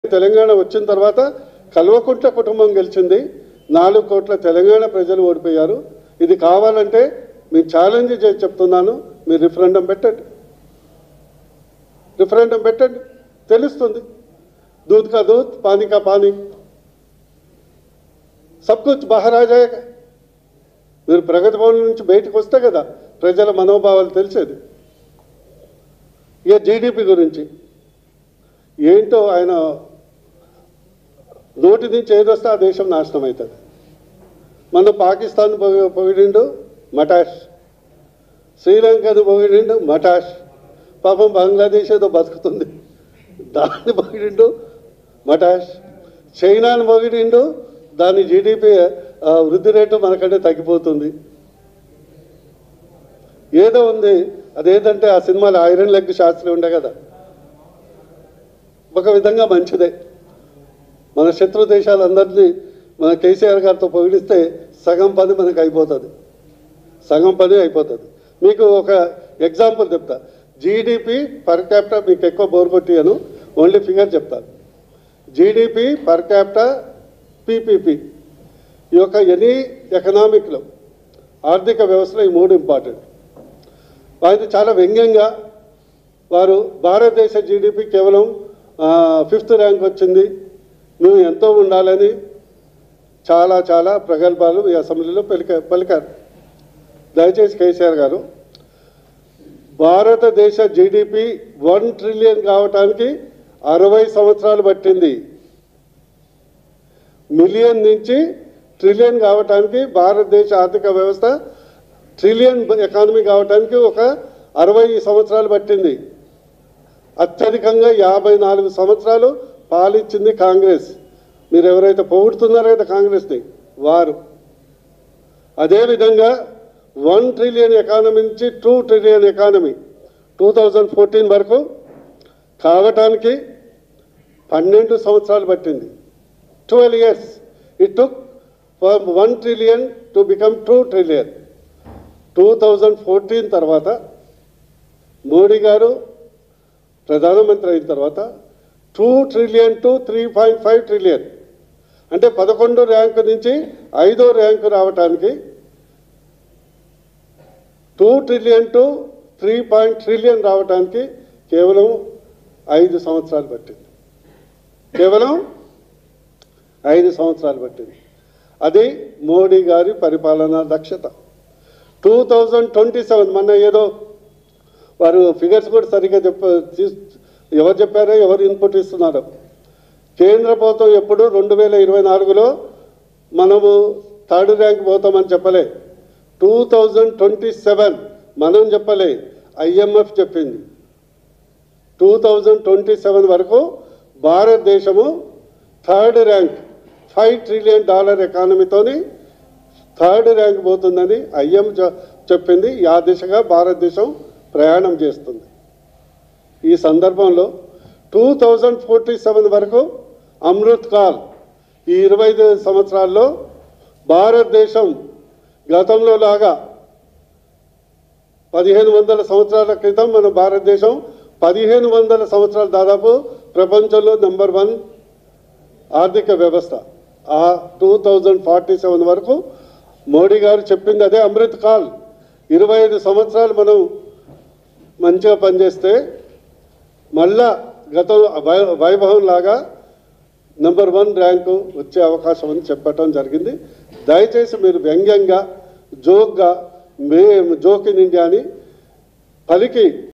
తెలంగాణ వచ్చిన తర్వాత కల్వకుంట్ల కుటుంబం గెలిచింది నాలుగు కోట్ల తెలంగాణ ప్రజలు ఓడిపోయారు ఇది కావాలంటే మేము ఛాలెంజ్ చేసి చెప్తున్నాను మీరు రిఫరెండం పెట్టండి రిఫరెండం పెట్టండి తెలుస్తుంది दूध का दूध पानी का पानी सब कुछ बाहर आ जाएगा మీరు ప్రగతి భవన్ నుంచి బయటకు వస్తే కదా ప్రజల మనోభావాలు తెలిసేది ఇక జీడిపి గురించి ఏంటో ఆయన నోటి నుంచి ఏదొస్తే ఆ దేశం నాశనం అవుతుంది మన పాకిస్తాన్ పొగి- పొగిడిండు మటాష్ శ్రీలంకను పొగిడిండు మటాష్ పాపం బంగ్లాదేశ్ ఏదో బతుకుతుంది దాన్ని పొగిడిండు మటాష్ చైనాను పొగిడిండు దాని జీడిపి వృద్ధి రేటు మనకంటే తగ్గిపోతుంది ఏదో ఉంది అదేంటంటే ఆ సినిమాలో ఐరన్ లెగ్ శాస్త్రి ఉండే కదా ఒక విధంగా మంచిదే మన శత్రు దేశాలందరినీ మన కేసీఆర్ గారితో పొగిడిస్తే సగం పని మనకు అయిపోతుంది సగం పని అయిపోతుంది మీకు ఒక ఎగ్జాంపుల్ చెప్తా జీడిపి పర్ క్యాపిటా మీకు ఎక్కువ బోర్ కొట్టియను ఓన్లీ ఫిగర్ చెప్తాను జీడిపి పర్ క్యాపిటా పీపీపీ ఈ యొక్క ఎనీ ఎకనామిక్లో ఆర్థిక వ్యవస్థలో ఈ మూడు ఇంపార్టెంట్ వారిది చాలా వ్యంగ్యంగా వారు భారతదేశ జీడిపి కేవలం ఫిఫ్త్ ర్యాంక్ వచ్చింది నువ్వు ఎంతో ఉండాలని చాలా చాలా ప్రగల్భాలు ఈ అసెంబ్లీలో పలికా పలికారు దయచేసి కేసీఆర్ గారు భారతదేశ జీడిపి వన్ ట్రిలియన్ కావటానికి అరవై సంవత్సరాలు పట్టింది మిలియన్ నుంచి ట్రిలియన్ కావటానికి భారతదేశ ఆర్థిక వ్యవస్థ ట్రిలియన్ ఎకానమీ కావటానికి ఒక అరవై సంవత్సరాలు పట్టింది అత్యధికంగా యాభై నాలుగు సంవత్సరాలు పాలించింది కాంగ్రెస్ మీరు ఎవరైతే పొగుడుతున్నారో కదా కాంగ్రెస్ని వారు అదేవిధంగా వన్ ట్రిలియన్ ఎకానమీ నుంచి two trillion economy two thousand fourteen వరకు కావటానికి పన్నెండు సంవత్సరాలు పట్టింది twelve years it took for one trillion to become two trillion two thousand fourteen తర్వాత మోడీ గారు ప్రధానమంత్రి అయిన తర్వాత two trillion to three point five trillion అంటే పదకొండు ర్యాంకు నుంచి ఐదో ర్యాంకు రావటానికి two trillion to three point trillion రావటానికి కేవలం ఐదు సంవత్సరాలు పట్టింది కేవలం ఐదు సంవత్సరాలు పట్టింది అది మోడీ గారి పరిపాలనా దక్షత టూ థౌజండ్ ట్వంటీ సెవెన్ మొన్న ఏదో వారు ఫిగర్స్ కూడా సరిగ్గా చెప్ప తీస్- ఎవరు చెప్పారో ఎవరు ఇన్పుట్ ఇస్తున్నారో కేంద్ర ప్రభుత్వం ఎప్పుడు రెండు వేల ఇరవై నాలుగులో మనము థర్డ్ ర్యాంక్ పోతామని చెప్పలే టూ థౌజండ్ ట్వంటీ సెవెన్ మనం చెప్పలే ఐఎంఎఫ్ చెప్పింది టూ థౌజండ్ ట్వంటీ సెవెన్ వరకు భారతదేశము third rank five trillion dollar ఎకానమీతోని థర్డ్ ర్యాంక్ పోతుందని ఐఎం చె- చెప్పింది ఆ దిశగా భారతదేశం ప్రయాణం చేస్తుంది ఈ సందర్భంలో టూ థౌజండ్ ఫోర్టీ సెవెన్ వరకు అమృత్ కాల్ ఈ ఇరవై ఐదు సంవత్సరాల్లో భారతదేశం గతంలో లాగా పదిహేను వందల సంవత్సరాల క్రితం మన భారతదేశం పదిహేను వందల సంవత్సరాలు దాదాపు ప్రపంచంలో నెంబర్ వన్ ఆర్థిక వ్యవస్థ ఆ టూ థౌజండ్ ఫార్టీ సెవెన్ వరకు మోడీ గారు చెప్పింది అదే అమృత్ కాల్ ఇరవై ఐదు సంవత్సరాలు మనం మంచిగా పనిచేస్తే మళ్ళా గత వై- వైభవం లాగా నెంబర్ వన్ ర్యాంకు వచ్చే అవకాశం అని చెప్పటం జరిగింది దయచేసి మీరు వ్యంగ్యంగా జోక్గా మే జోక్ ఇన్ ఇండియా అని పలికి